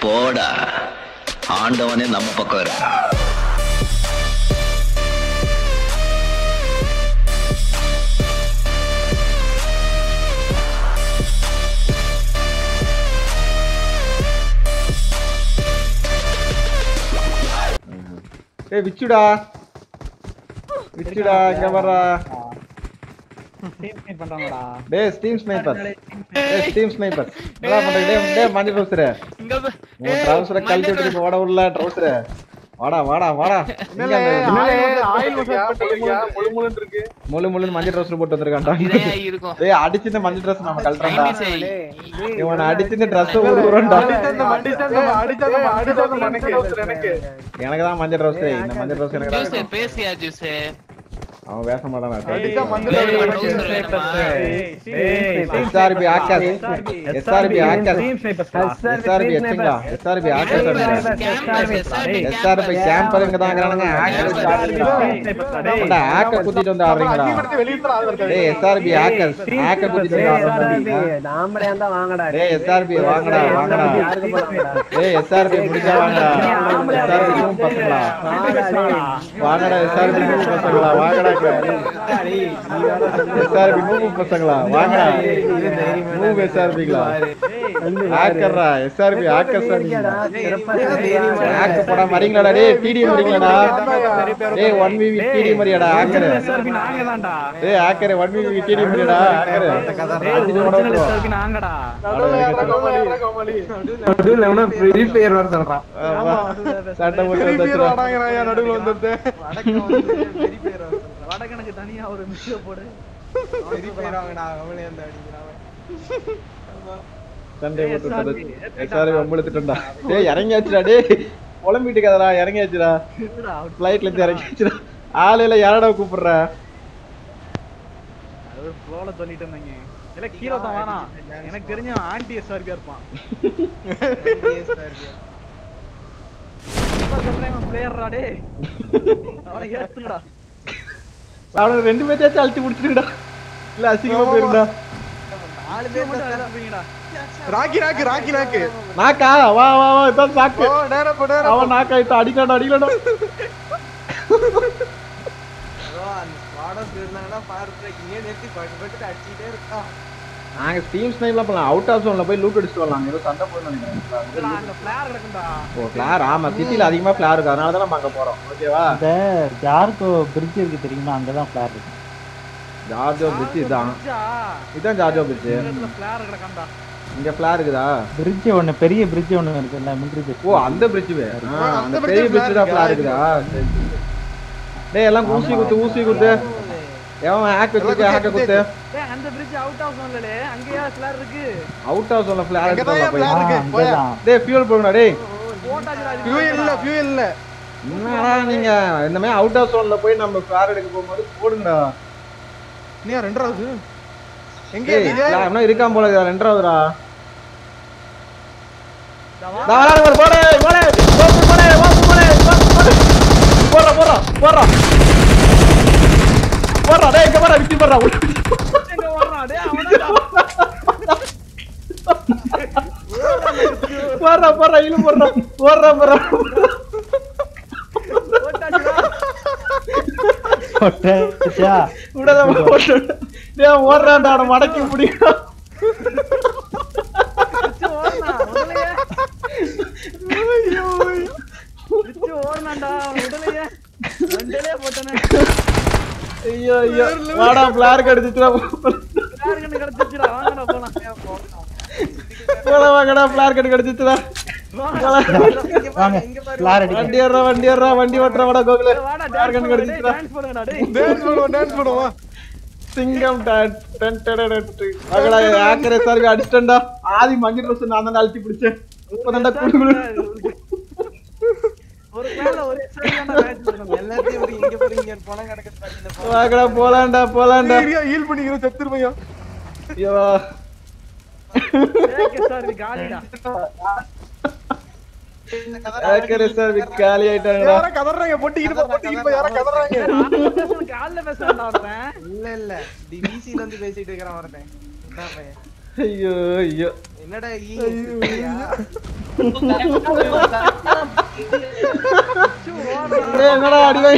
போடா ஆண்டவனே நம்ம பக்கம் இருக்கான் ஏய் விச்சுடா விச்சுடா இங்க வர்றா டேய் ஸ்டீம் ஸ்னைப்பர் டேய் ஸ்டீம் ஸ்னைப்பர் என்ன பண்றீங்க டேய் டேய் மஞ்சள் ட்ரவுசர் இங்க பா- உன் ட்ரவுசரை கழட்டி விட்டு ஓட உள்ள ட்ரவுசர் வாடா வாடா வாடா இங்க அந்த முழு முழு மஞ்சள் ட்ரவுசர் போட்டு வந்திருக்கான்டா இதே இருக்கும் டேய் அடிச்சு இந்த மஞ்சள் ட்ரஸ் நம்ம கழட்டறா சரி. இவனை அடிச்சு இந்த ட்ரஸ் உருவுறோம்டா எனக்கு தான் மஞ்சள் ட்ரஸ் இந்த மஞ்சள் ட்ரஸ் எனக்கு ஜூஸ் தான் பேசியா ஜூஸ் அவன் பேச மாட்டான் ஏய், எஸ்ஆர்பி ஆக்காஸ் எஸ்ஆர்பி ஆக்காஸ் எஸ்ஆர்பி எச்சுங்களா எஸ்ஆர்பி ஆக்காஸ் எஸ்ஆர்பி கேம்பருங்க தான் இருக்கிறானுங்க ஆக்கர் ஆக்க குத்திட்டு வந்து ஆடுறீங்களா டேய் எஸ்ஆர்பி ஆக்கர்ஸ் ஆக்க குத்திட்டு வந்து ஆடுறீங்க டேய் எஸ்ஆர்பி வாங்கடா வாங்கடா டேய் எஸ்ஆர்பி முடிஞ்சா வாங்கடா எஸ்ஆர்பி மூணு பசங்களா வாங்கடா எஸ்ஆர்பி மூணு பசங்களா வாங்கடா எஸ்ஆர்பி மூணு பசங்களா வாங்கடா மூணு எஸ்ஆர்பிங்களா ஆக்கர்ரா எஸ்ஆர்பி ஆக்கர்ஸ் ஆக்க போடா மரிங்களாடா டேய் டிடி மரிங்களாடா டேய் 1v டிடி மரியாடா ஆக்கர் டேய் ஆக்கர் 1v டிடி மரியாடா ஆக்கர் அடிச்சு ஓட விட்டுருவோம் ஆமா. சட்டை போட்டு வந்தாச்சுடா. நடுவுல வந்துருது வடகணக்கு தனியா ஒரு மிஷிய போடு சண்டை போட்டு வந்தாச்சு. SRB வம்பிழுத்துட்டோம்டா. டேய் இறங்கியாச்சுடா டேய் புலம்பிட்டு கதடா இறங்கியாச்சுடா ஃபிளைட்ல இருந்து இறங்கியாச்சுடா ஆளுல யாரடா கூப்பிடுற அது ஒரு ஃப்ளோல சொல்லிட்டு இருந்தாங்க இல்ல கீழே தான் வேணாம் எனக்கு தெரிஞ்ச ஆன்டி எஸ்ஆர்பியா இருப்பான் சொல்றேன் பிளேயர்டா டேய் அவனை ஏத்துங்கடா அவனுக்கு ரெண்டு பேர்த்தாச்சும் அழுத்தி முடிச்சிருக்கடா இல்ல அசிங்கமா போயிருந்தா நாலு பேர் மட்டும் அனுப்புவீங்கடா ராக்கி ராக்கு ராக்கி ராக்கு நாக்கா வா வா வா இதான் சாக்கு ஓ நேரா போ நேரா அவன் நாக்காயிட்டா அடிக்கலாடா அடிக்கலாடா நாங்க ஸ்டீம் ஸ்னைப்லாம் பண்ணலாம் அவுட் ஆஃப் ஜோன்ல போய் லூட் அடிச்சுட்டு வரலாம் ஏதோ சண்டை போய் நினைக்கிறேன் இதுல அங்க பிளேயர் கிடக்கும்டா ஓ ஃபிளார் ஆமா சிட்டில அதிகமா ஃபிளார் இருக்கு அதனால தான் நம்ம அங்க போறோம் ஓகேவா இந்த ஜார்கோ பிரிட்ஜ் இருக்கு தெரியுமா அங்கதான் ஃபிளார் இருக்கு ஜார்ஜோ பிரிட்ஜ் இதான் பிரிட்ஜா? இதான் ஜார்ஜோ பிரிட்ஜ் இந்த இடத்துல பிளேயர் கிடக்கான்டா இங்க ஃபிளார் இருக்குதா பிரிட்ஜ் ஒண்ணு பெரிய பிரிட்ஜ் ஒண்ணு இருக்குல்ல மிலிட்டரி பிரிட்ஜ் ஓ அந்த பிரிட்ஜ் அந்த பெரிய பிரிட்ஜ் தான் ஃபிளார் இருக்குதா சரி, சரி. டேய் எல்லாம் ஊசி குத்து ஊசி குத்து எவன் ஹேக் வச்சிருக்க ஹேக்க குத்து டேய் அந்த பிரிட்ஜ் அவுட் ஆஃப் ஜோன்லலே அங்கேயா பிளேயர் இருக்கு அவுட் ஆஃப் ஜோன்ல ஃபிளார் அங்கதான் எடுத்து போய் flag இருக்கு. போயா. அங்கதான் டேய் ஃபியூல் போடுங்கடா டேய் போட்டாச்சுடா ஃபியூல் இல்ல ஃபியூல் இல்ல என்னடா நீங்க இந்த மாதிரி அவுட் ஆஃப் ஜோன்ல போய் நம்ம ஃபிளார் எடுக்க போகும்போது போடுங்கடா நீ ரெண்டாவது எங்க டேய் இது flag இன்னும் இருக்கான் போல இருக்குடா, ரெண்டாவதுடா நான் விளையாடு பாரு, போடு, போடு, ஓப்பு போடு, ஓப்பு போடு, ஓப்பு போடு. போடுறா, போடுறா, போடுறா. போடுறா, டேய், இங்க போடுறா, விக்கி போடுறா, உள்ள விக்கி. எங்க ஓடுறான் டேய் அவன்டா போடுறா, போடுறா, இழு போடுறா, போடுறா, போடுறா. போட்டாச்சுடா போட்டாச்சா? விடாத, போட்டு. டேய், அவன் ஓடுறான்டா, அவனை மடக்கி பிடிக்கணும். பிரிட்ஜ் ஓடுனா முதலையே பிரிட்ஜ் ஓடுனான்டா அவன் உடலையே ரெண்டலே போட்டானே ஐயோ, ஐயோ. வாடா, flag அடிச்சிச்சுடா. பிளேயர் கண்ணு கிடைச்சிச்சுடா வாங்கடா போலாம் போடா, வாங்கடா, flag அடி கிடைச்சிச்சுடா. வாங்க ஃபிளார் அடிக்க வண்டி ஏறுறா, வண்டி ஏறுறா, வண்டி ஓட்டுறா, வாடா, கோகுலு. வாடா flag டான்ஸ் அடி போடுங்க கிடைச்சிச்சுடா. டான்ஸ் போடுங்கடா டேய் டான்ஸ் பண்ணுவோம் டான்ஸ் பண்ணுவோம் சிங்கம் டான் டன் டடன் டன். மகளா ஆக்கரே சார்வி அடிச்சிட்டேன்டா ஆதி மஞ்சள் ட்ரெஸ் நான் தான் அழுத்தி பிடிச்சேன் இப்பதான்டா குடுகுடு ஒரு மேல ஒரே சரியான மேட்ச் நடக்கும் எல்லாத்தையும் ஒரு இங்க போறீங்க இங்க பணம் கிடக்குது வாங்கடா போலாம்டா போலாம்டா ஏரியா ஹீல் பண்ணிக்கிற செத்துருமையா ஐயோ சார் காலிடா ஆக்கரே சார்வி காலி ஆயிட்டாங்கடா யாரா கதறாங்க பொட்டிக்கிட்டு போ பொட்டிக்கிட்டு போ யாரா கதறாங்க கால்ல பேசுறேன்டா ஒருத்தன் இல்ல இல்ல டிவிசில வந்து பேசிட்டு இருக்கிறான் வரேன் ஐயோ ஐயோ என்னடா ஈ டேய், என்னடா அடி வாங்கி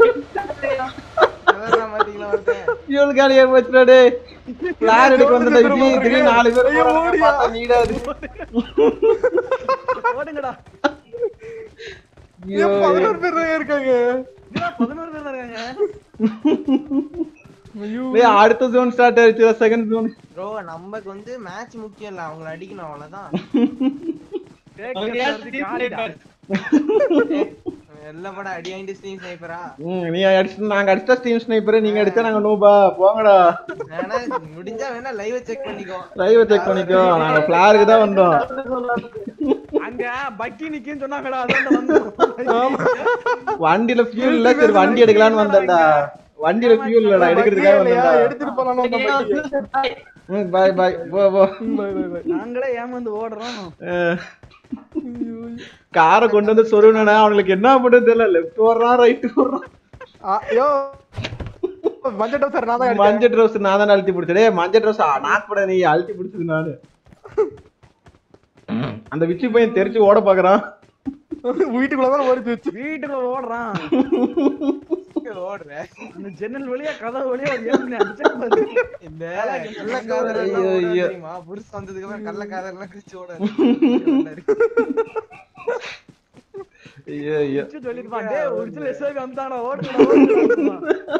அதான் பாத்தீங்களா ஒருத்தன் ஃபியூல் காலி ஆகி போச்சுடா டேய் பிளான் எடுக்க வந்தடா விஜி திடீர்னு நாலு பேர் போறாங்க, பார்த்தா நீடா அது ஓடுங்கடா ஐயோ, ஏன் பதினோரு பேர் தான் இருக்காங்க இதுடா பதினோரு பேர் தான் இருக்காங்க டேய், அடுத்த ஜோன் ஸ்டார்ட் ஆயிடுச்சு செகண்ட் ஜோன் ப்ரோ நமக்கு வந்து மேட்ச் முக்கியம் இல்ல அவங்கள அடிக்கணும் அவ்வளவுதான் டேக் வந்து காலிடா எல்லாம் படம் அடி வாங்கிட்டு ஸ்டீம் ஸ்னைப்பரா ம் நீ அடிச்சு நாங்க அடிச்சா ஸ்டீம் ஸ்னைப்பர் நீங்க அடிச்சா நாங்க நூபா போங்கடா வேணா முடிஞ்சா வேணா லைவ் செக் பண்ணிக்கோ லைவ் செக் பண்ணிக்கோ நாங்க ஃபிளாருக்கு தான் வந்தோம் அங்க பக்கி நிக்குன்னு சொன்னாங்கடா அதான் வந்தோம் வண்டியில ஃபியூல் இல்ல சரி வண்டி எடுக்கலாம்னு வந்தேன்டா வண்டியில ஃபியூல் இல்லடா எடுக்கிறதுக்காக இல்லையா? வந்தேன்டா எடுத்துட்டு போலாம் ம் பாய் பாய் போ போ நாங்களே ஏமாந்து ஓடுறோம் காரை கொண்டு வந்து சொருவனா அவங்களுக்கு என்ன பண்றது தெரியல லெஃப்ட் ஓடுறான் ரைட் ஓடுறான் ஐயோ மஞ்சள் டவுசர் நான் தான் அடிச்சேன். மஞ்சள் ட்ரௌஸ் நான் தான் அழுத்தி பிடிச்சேன் டேய் மஞ்சள் ட்ரௌஸ் நான் கூட நீ அழுத்தி பிடிச்சது நானு அந்த விச்சி பையன் தெரிச்சு ஓட பாக்குறான் வீட்டுக்குள்ளதான் ஓடிச்சு வச்சு வீட்டுக்குள்ள ஓடுறான் ஓடுறேன் அந்த ஜன்னல் வழியா கதவு வழியா ஒரு ஏழு அடிச்சா பாரு. இந்த கள்ள காதல் ஐயோ, ஐயோ. தெரியுமா புருஷன் வந்ததுக்கு அப்புறம் கள்ள காதல் எல்லாம் கிழிச்சு ஓட ஐயோ ஐயோ வச்சு சொல்லிருப்பான் டேய் ஒரிஜினல் எஸ்ஐபி வந்தாடா ஓடுடா ஓடுடா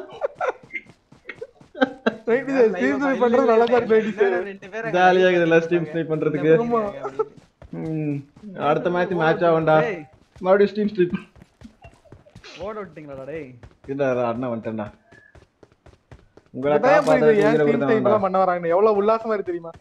சீசன் பண்றது நல்லா தான் இருக்கு ரெண்டு பேரும் ஜாலியா இருக்குதுல்ல ஸ்டீம் ஸ்னைப் பண்றதுக்கு ம். அடுத்த மேட்ச் மேட்ச் ஆகும்டா டேய் மறுபடியும் ஸ்டீம் ஸ்னைப் ஓட விட்டீங்களாடா டேய் இல்ல அண்ணா வந்துட்டேன்டா உங்களை அதான் புரியுது ஏன் காப்பாத்த ஸ்டீம் டைம் எல்லாம் பண்ண வராங்க எவ்வளவு உல்லாசமா இருக்கு தெரியுமா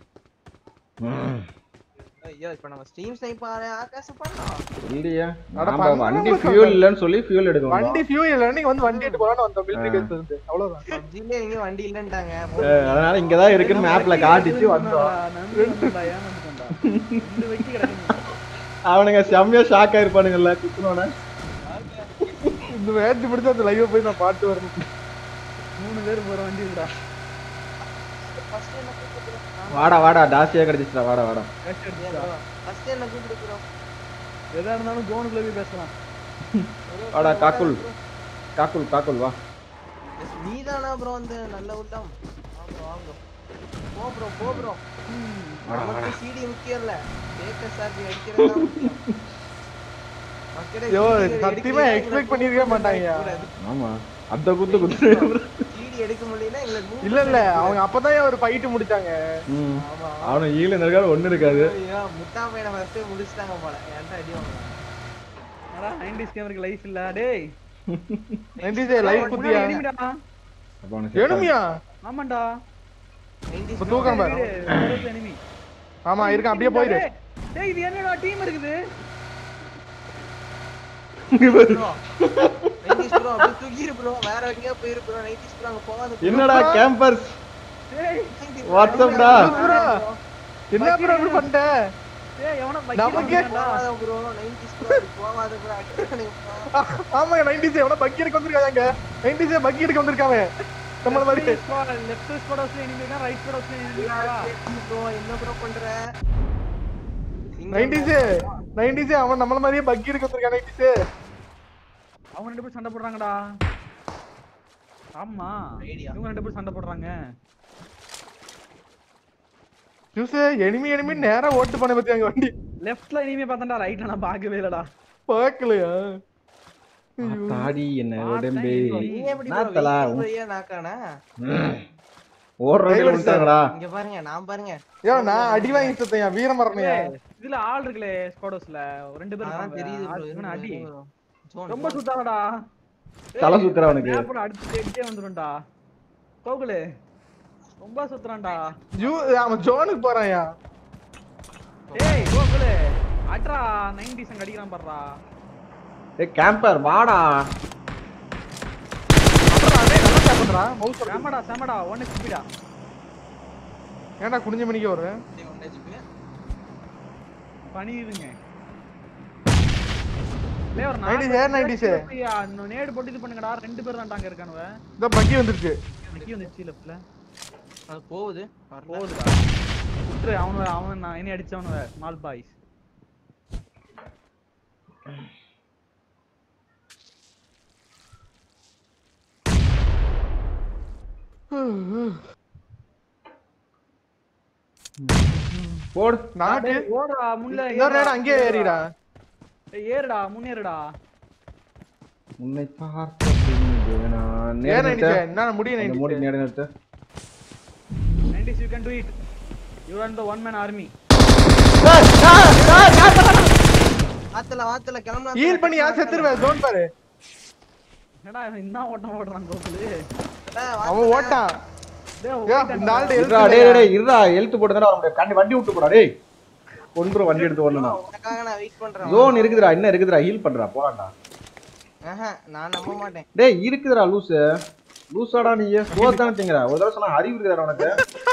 ஐயோ இப்ப நம்ம ஸ்ட்ரீம் ஸ்னைப் ஆகாசம் பண்ணோம் இல்லையா அட நாம பண்ணலாம் வண்டி bro. ஃபியூல் இல்லன்னு சொல்லி ஃபியூல் எடுக்கணும் வண்டி ஃபியூ இல்ல நீங்க வந்து வண்டி எடுத்து போலான்னு வந்தோம் மிலிட்டரி பேஸ் இருந்து அவ்வளவுதான் பப்ஜிலே எங்க வண்டி இல்லன்ட்டாங்க அஹ் அதனால இங்கதான் இருக்குன்னு மேப்ல காட்டிச்சு வந்தோம் நம்பி வந்துடா ஏமாந்துட்டா ரெண்டு வெட்டி கிடக்கு அவனுங்க செம்மையா ஷாக் ஆயிருப்பானுங்கல்ல குத்துனோட இந்த மேட்ச் முடிச்சு அந்த லைவ் போய் நான் பாட்டு வரணும் மூணு பேர் போற வண்டி இருக்குடா ஃபர்ஸ்ட் என்ன கூப்பிடுறோம் வாடா வாடா டாசியா கிடைச்சிச்சுடா வாடா வாடா கேஷ் எடுத்துடா ஃபர்ஸ்ட் என்ன கூப்பிடுறோம் எதா இருந்தாலும் ஜோனுக்குள்ள போய் பேசலாம் வாடா காக்குல் காக்குல் காக்குல் வா நீதானா ப்ரோ அந்த நல்ல உள்ளம் வாங்க வாங்க போ ப்ரோ போ ப்ரோ நமக்கு சிடி முக்கியம் இல்ல கேக்க சார் அடிக்கிறது தான் முக்கியம் மக்களே ஐயோ CD சத்தியமா எடுக்கலைன்னா எக்ஸ்பெக்ட் எங்களை பண்ணிருக்கவே மாட்டாங்க கூப்பிடக்கூடாது. ஆமா அந்த குத்து குத்து CD எடுக்க முடியலன்னா எங்களை move இல்ல இல்ல அவங்க அப்பதான் ஒரு ஃபைட் முடிச்சாங்க ம். அவனுக்கு ஈழ இருக்காது ஒண்ணு இருக்காது ஐயோ, முட்டா பையனை ஃபர்ஸ்ட் முடிச்சிட்டாங்க போல என்கிட்ட அடி வாங்கலாம் அடா 90s கேமருக்கு லைஃப் இல்ல டேய் நன்றி சார் லைவ் குத்தியா எனிமிடா அப்ப அவனுக்கு set வேணுமியா ஆமாண்டா இப்ப தூக்கம் பாரு எனிமி ஆமா இருக்கான் அப்படியே போயிரு டேய் இது என்னடா டீம் இருக்குது நைன்டிஸ் ப்ரோ அப்படியே தூக்கிரு ப்ரோ வேற எங்கேயோ போயிரு ப்ரோ நைன்டிஸ் ப்ரோ அங்க போகாத bro. என்னடா கேம்பர்ஸ் டேய் 90s வாட்ஸ்அப்டா bro. என்ன ப்ரோ இப்படி பண்ணிட்ட டேய் எவனோ நமக்கே போகாத ப்ரோ நைன்டிஸ் ப்ரோ போகாத ப்ரோ அடிக்கிறானுங்க bro. ஆமாங்க நைன்டிஸ் எவனா பக்கி எடுக்க வந்திருக்காங்க நைன்டிஸ் பக்கி எடுக்க வந்திருக்காங்க நம்மள மாதிரி லெஃப்ட் ஸ்குவாட் ஹவுஸ்ல எனிமி இருக்கா ரைட் ஸ்குவாட் ஹவுஸ்ல எனிமி இருக்கா ப்ரோ என்ன ப்ரோ பண்ற இங்க நைன்டிஸ் நைன்டிஸ் அவன் நம்மள மாதிரியே பக்கி எடுக்க வந்திருக்கான் நைன்டிஸ் அவங்க ரெண்டு பேரும் சண்டை போடுறாங்கடா ஆமா Idea. இவங்க ரெண்டு பேரும் சண்டை போடுறாங்க ஜூஸ் எனிமி எனிமி நேரா ஓட்டு பண்ண பத்தியாங்க வண்டி லெஃப்ட்ல எனிமே பார்த்தா ரைட்ல நான் பார்க்கவே இல்லடா பார்க்கலையா தாடி என்ன பார்த்தேன் உடம்பே இது. நீங்க எப்படி bro நாத்தலா vehicle வழியா நாக்கானா ஓடுறவங்க விட்டாங்கடா இங்க பாருங்க நான் பாருங்க ஏ நான் அடி வாங்கி சுத்தையா வீரமரணையா இதுல ஆள் இருக்குலே ஸ்குவாட் ஹவுஸ்ல ரெண்டு பேரும் அதான் இருக்காங்க. தெரியுது ஆள் இவனை அடி ப்ரோ ஜோன் ரொம்ப சுத்தாதடா தலை சுத்துறா அவனுக்கு மேப்ல அடுத்து எடுத்தே வந்துரும்டா கோகுலு ரொம்ப சுத்துறான்டா ஜூ அவன் ஜோனுக்கு போறான்யா டேய் கோகுலு அட்ரா 90s அங்க அடிக்கிறான் பாருடா ஏ கேம்பர் வாடா அப்புறம் அதே நல்லா டேப் பண்றான் மவுஸ் செமடா செமடா ஒன்னு ஸ்பீடா ஏன்டா குனிஞ்ச மணிக்கு வர்றேன் பண்ணிடுங்க லே ஒரு 90s, air 90s. நாலு நேடு போட்டு இது பண்ணுங்கடா ரெண்டு பேர் தான் அங்க இருக்கானுவ இந்த பக்கி வந்துருச்சு நிக்கி வந்துச்சு லெஃப்ட்ல அது போகுது வரல போகுதுடா விட்டுரு அவனு அவன் நான் என்ன அடிச்சவனுவ ஸ்மால் பாய்ஸ் போடு நாட்டு டேய், ஓடுடா முன்ன இன்னொரு நேரம் அங்கேயே ஏறிடா ஏய், ஏறுடா முன்னேறுடா உன்னை பார்த்த பின்பு நான் ஏன் நேரத்தை நைன்டிஸ் என்ன முடியும் அந்த மூடி நைன்டிஸ் நேரம் நிறுத்து. 90s you can do it you are the one man army வாத்தல வாத்தல கிளம்பலாம் ஹீல் பண்ணி யார் செத்துருவேன் ஜோன் பாரு என்னடா இவன் என்ன ஓட்டம் ஓடுறான் கோகுலு அவன் ஓட்டான் டேய், ஏய், ஓடிட்டான்டா. இந்த ஆள்கிட்ட இருடா, எழுத்து டேய், டேய், டேய், இருடா, எழுத்து போட்டு தானே வர முடியும். கண்டி வண்டி விட்டு போடா, டேய். கொன்றும் வண்டி எடுத்து ஓடணும். உனக்காக நான் வெயிட் பண்றேன் zone இருக்குதுடா, இன்னும் இருக்குதுடா, heal பண்றா, போலாம்டா. ஆஹா, நான் நம்ப மாட்டேன் டேய், இருக்குதுடா, லூசு. லூசாடா நீ? சோறு தானே திங்கிற? ஒரு தடவை சொன்னா அறிவு இருக்குதுடா உனக்கு?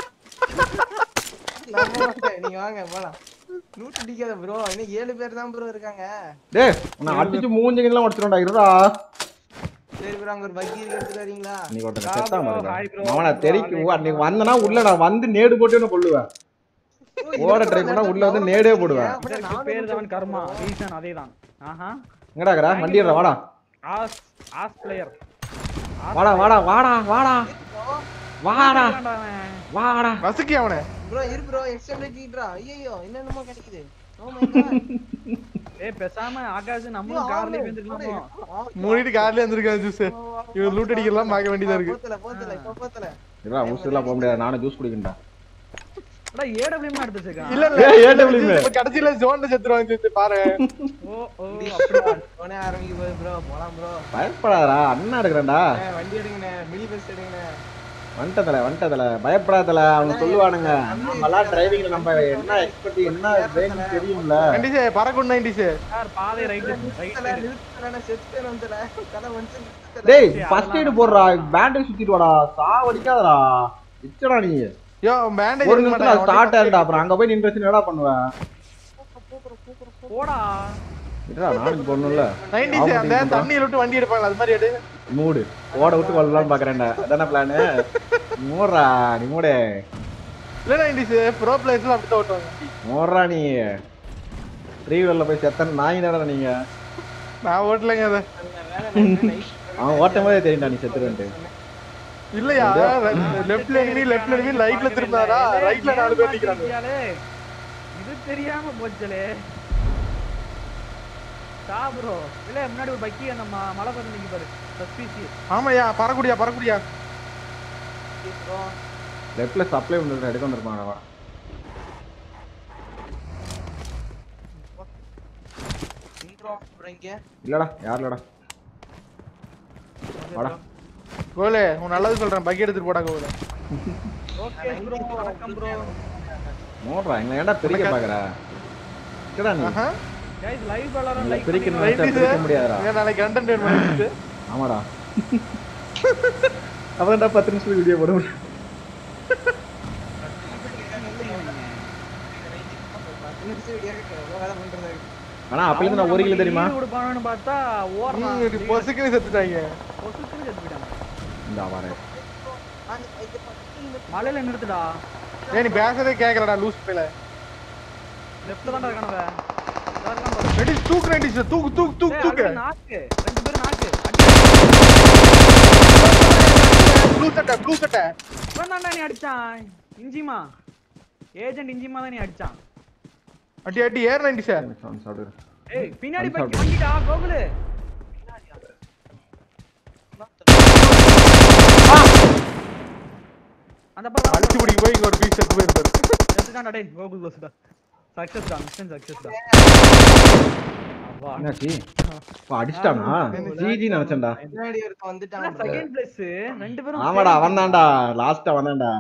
நம்ப மாட்டேன் நீங்க வாங்க போலாம் நூட்டு அடிக்காத ப்ரோ இன்னும் ஏழு பேர் தான் ப்ரோ இருக்காங்க டேய், உன்னை அடிச்சு மூஞ்சி கிஞ்செல்லாம் உடைச்சிருவேன்டா, இருடா. சரி ப்ரோ அங்க ஒரு பக்கி இருக்கு எடுத்துட்டு வரீங்களா அன்னைக்கு ஒருத்தன் Bro, செத்தான் bro, பாருடா. hi bro. அவனை தெறிக்கு, ஓ, அன்னைக்கு வந்தனா உள்ள நான் வந்து நேடு போட்டு உன்னை கொல்லுவேன். ஓட try பண்ணா உள்ள வந்து நேடே போடுவேன். இதற்கு பேர் தான் கர்மா ரீசன் அதேதான் ஆஹா எங்கடா இருக்கற? வண்டி எடுடா, வாடா. ஆஸ் ஆஸ் பிளேயர் வாடா, வாடா, வாடா, வாடா. வாடா, வாடா. வசுக்கி அவனை ப்ரோ இரு ப்ரோ எக்ஸ்டெபிலிட்டிடா ஐயோ என்னென்னமோ கிடைக்குது ஓ மை காட் ஏய் பேசாம ஆகாஷ் நம்மளும் கார்லயே வந்துருக்கலாமோ மூடிட்டு கார்ல இருந்திருக்கான் ஜூஸ் இவன் லூட் அடிக்கலாம் பார்க்க வேண்டியதா இருக்கு போத்தல போத்தல இப்ப போத்தல இருடா, ஊசுலாம் போக முடியாது, நானும் ஜூஸ் குடிக்கணும்டா. அட ஏடபிள்யூமா எடுத்து வச்சிருக்கான் இல்ல ஏய், இல்ல AWM. juice இப்ப கடைசியில ஜோன்ல செத்துருவாங்க ஜூஸ் பாரு ஓ ஓ அப்படியா போனே ஆரம்பிக்க போகுது ப்ரோ போலாம் ப்ரோ பயப்படாதடா அண்ணா எடுக்கிறேன்டா வண்டி எடுங்கண்ணே மினி பஸ் எடுங்கண்ணே வந்துட்டதுல வந்துட்டதுல பயப்படாதல அவங்க சொல்லுவானுங்க நம்மலாம் டிரைவிங்ல நம்ம என்ன எக்ஸ்பர்ட் என்ன range தெரியும்ல நைன்டிஸ் பறக்கும் நைன்டிஸ் சார் பாதை ரைட் ரைட் நிறுத்தல நிறுத்தல செத்து வந்தல தலை வந்து நிறுத்தல டேய் ஃபர்ஸ்ட் எய்ட் போடுறா பேண்டேஜ் சுத்திட்டு வாடா சாவடிக்காதடா இச்சடா நீ யோ பேண்டேஜ் ஒரு நிமிஷத்துல ஸ்டார்ட் ஆயிடுடா அப்புறம் அங்க போய் நின்று என்னடா பண்ணுவேன் போடா இல்லடா நானும் போடணும்ல நைன்டிஸ் அந்த தண்ணியில விட்டு வண்டி எடுப்பாங்க அது மாதிரி எடு மூடு ஓட விட்டு கொள்ளலாம்னு பாக்குறேன்டா அதானே பிளானு மூடுறா நீ மூடு இல்ல நைன்டிஸ் ப்ரோ பிளேயர்ஸ்லாம் அப்படிதான் ஓட்டுவாங்க மூடுறா நீ த்ரீ வீலர்ல போய் செத்தன நாய் தானடா நீங்க நான் ஓட்டலைங்க அதை அவன் ஓட்டும் போதே தெரியும்டா நீ செத்துருன்ட்டு இல்லையா லெஃப்ட்ல எனிமி லெஃப்ட்ல எனிமி ரைட்ல திரும்பினாரா ரைட்ல நாலு பேர் நிக்கிறாங்க ஏமாத்திட்டியாலே. இது தெரியாம போச்சலே சா ப்ரோ இல்ல முன்னாடி ஒரு பக்கி அந்த ம- மலை பக்கம் நிக்கி பாரு சஸ்பீசி ஆமாயா பறக்குடியா பறக்குடியா ப்ரோ லெஃப்ட்ல சப்ளை வந்து எடுக்க வந்திருப்பான் அவன் நின்றோம் ப்ரோ இங்க இல்லடா யார் இல்லடா வாடா கோலே உன் நல்லது சொல்றேன் பக்கி எடுத்துட்டு போடா கோலே ஓகே ப்ரோ வணக்கம் ப்ரோ மூடுறா எங்களை ஏன்டா பிரிக்க பாக்குற இருக்கடா நீ ஆஹா கைஸ் லைவ் வளரும் எங்களை லைக் பிரிக்கணும் பண்ணுங்க நினைச்சா பிரிக்க முடியாதுடா இங்க நாளைக்கு கண்டென்ட் வேணும் நைன்டிஸ் ஆமாடா அப்புறம் பத்து நிமிஷம் வீடியோ போட முடியும் நிமிஷம் வீடியோ இருக்கு எவ்வளவு வேலை பண்றது ஆனா அப்பல இருந்து நான் ஒரு கிலோ தெரியுமா ஈடு கொடுப்பானுன்னு பார்த்தா ஓடுறான் நீ பொசுக்குன்னு செத்துட்டாங்க பொசுக்குன்னு செத்து போயிட்டான் இந்த வரேன் அந்த இது பக்கத்துல மலையில நிறுத்துடா ஏன் நீ பேசுறதே கேட்கலடா லூஸ் பேல லெஃப்ட்ல தான்டா இருக்கானவ நைன்டிஸ் தூக்கு நைன்டிஸ் தூக்கு தூக்கு தூக்கு தூக்கு நாக்கு ரெண்டு பேரும் நாக்கு ப்ளூ சட்டை ப்ளூ சட்டை அடிச்சான் நீ அடிச்சான் இஞ்சிமா ஏஜென்ட் இஞ்சிமா தான் நீ அடிச்சான் அடி அடி ஏர் நைன்டிஸ் சாப்பிடு ஏய் பின்னாடி One பக்கி shot. வண்டிடா கோகுலு அந்த பக்கம் அடிச்சு பிடிக்க போய் இங்க ஒரு பீஸ் எடுத்து போயிருப்பாரு செத்துட்டான்டா டேய் கோகுல் லோஸ்டா சக்சஸ் தான் மிஷன் சக்சஸ் தான் அப்பா என்னாச்சு ஓ, அடிச்சிட்டானா ஜிஜி நினைச்சேன்டா பின்னாடி ஒருத்தன் வந்துட்டான் bro. செகண்ட் பிளேஸ் ரெண்டு பேரும் ஆமாடா அவன் தான்டா லாஸ்டா வந்தான்டா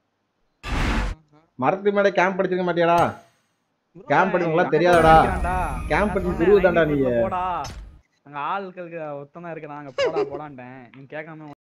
மரத்து மேல கேம்ப் படிச்சிருக்க மாட்டியாடா கேம்ப் படிக்கலாம் தெரியாதடா கேம்ப் படிச்சு குரு தான்டா நீ போடா அங்க ஆட்களுக்கு ஒத்தனா இருக்கு நாங்க போடா போடான்ட்டேன் நீ கேட்காம